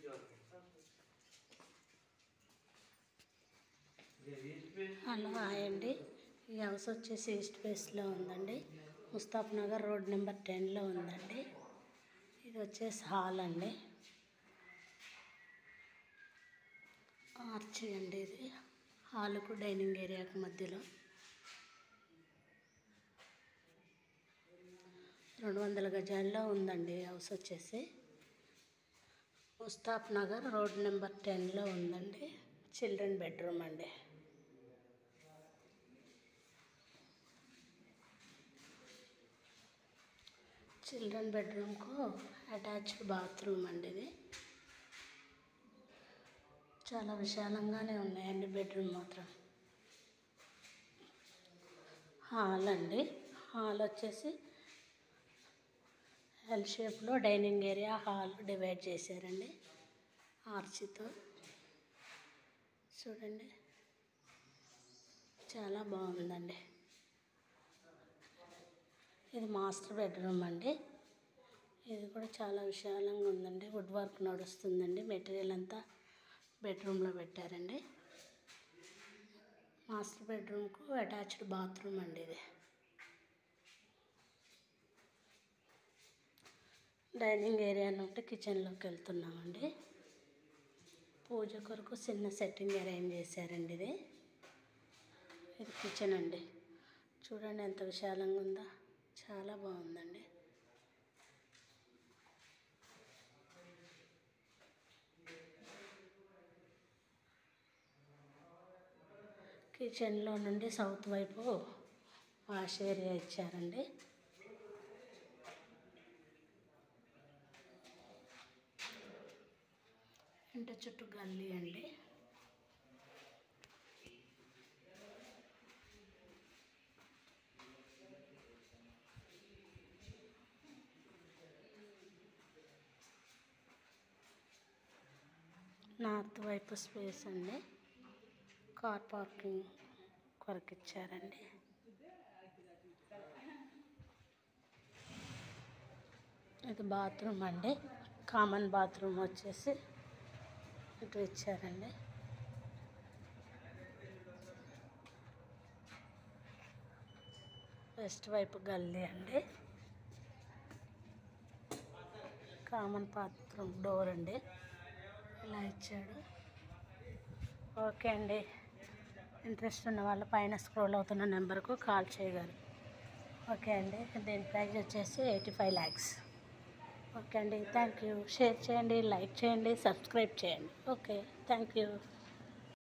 hello hi అండి ఈ house వచ్చేసి ఈస్ట్ ఫేస్లో ఉందండి ముస్తాఫ్ నగర్ రోడ్ నెంబర్ టెన్లో ఉందండి ఇది వచ్చేసి హాల్ అండి ఆర్చి అండి ఇది హాల్కు డైనింగ్ ఏరియాకి మధ్యలో రెండు వందల గజాల్లో ఉందండి ఈ హౌస్ వచ్చేసి ముస్తాఫ్ నగర్ రోడ్ నెంబర్ టెన్లో ఉందండి చిల్డ్రన్ బెడ్రూమ్ అండి చిల్డ్రన్ బెడ్రూమ్కు అటాచ్డ్ బాత్రూమ్ అండి ఇది చాలా విశాలంగానే ఉన్నాయండి బెడ్రూమ్ మాత్రం హాల్ అండి హాల్ వచ్చేసి ఎల్ షేప్లో డైనింగ్ ఏరియా హాల్ డివైడ్ చేశారండి ఆర్చితో చూడండి చాలా బాగుందండి ఇది మాస్టర్ బెడ్రూమ్ అండి ఇది కూడా చాలా విశాలంగా ఉందండి వుడ్ వర్క్ నడుస్తుందండి మెటీరియల్ అంతా బెడ్రూమ్లో పెట్టారండి మాస్టర్ బెడ్రూమ్కు అటాచ్డ్ బాత్రూమ్ అండి ఇది డైనింగ్ ఏరియా నుండి కిచెన్లోకి వెళ్తున్నామండి పూజ కొరకు చిన్న సెట్టింగ్ అరేంజ్ చేశారండి ఇది ఇది కిచెన్ అండి చూడండి ఎంత విశాలంగా ఉందో చాలా బాగుందండి కిచెన్లో నుండి సౌత్ వైపు వాష్ ఏరియా ఇచ్చారండి ఇంటి చుట్టూ గల్లీ అండి నార్త్ వైపు స్పేస్ అండి కార్ పార్కింగ్ కొరకు ఇచ్చారండి ఇది బాత్రూమ్ అండి కామన్ బాత్రూమ్ వచ్చేసి ఇటు ఇచ్చారండి వెస్ట్ వైపు గల్లీ అండి కామన్ బాత్రూమ్ డోర్ అండి ఇలా ఇచ్చాడు ఓకే అండి ఇంట్రెస్ట్ ఉన్న వాళ్ళు పైన స్క్రోల్ అవుతున్న నెంబర్కు కాల్ చేయగలరు ఓకే అండి దీని ప్రైస్ వచ్చేసి ఎయిటీ ఫైవ్ ల్యాక్స్ ఓకే అండి థ్యాంక్ యూ షేర్ చేయండి లైక్ చేయండి సబ్స్క్రైబ్ చేయండి ఓకే థ్యాంక్ యూ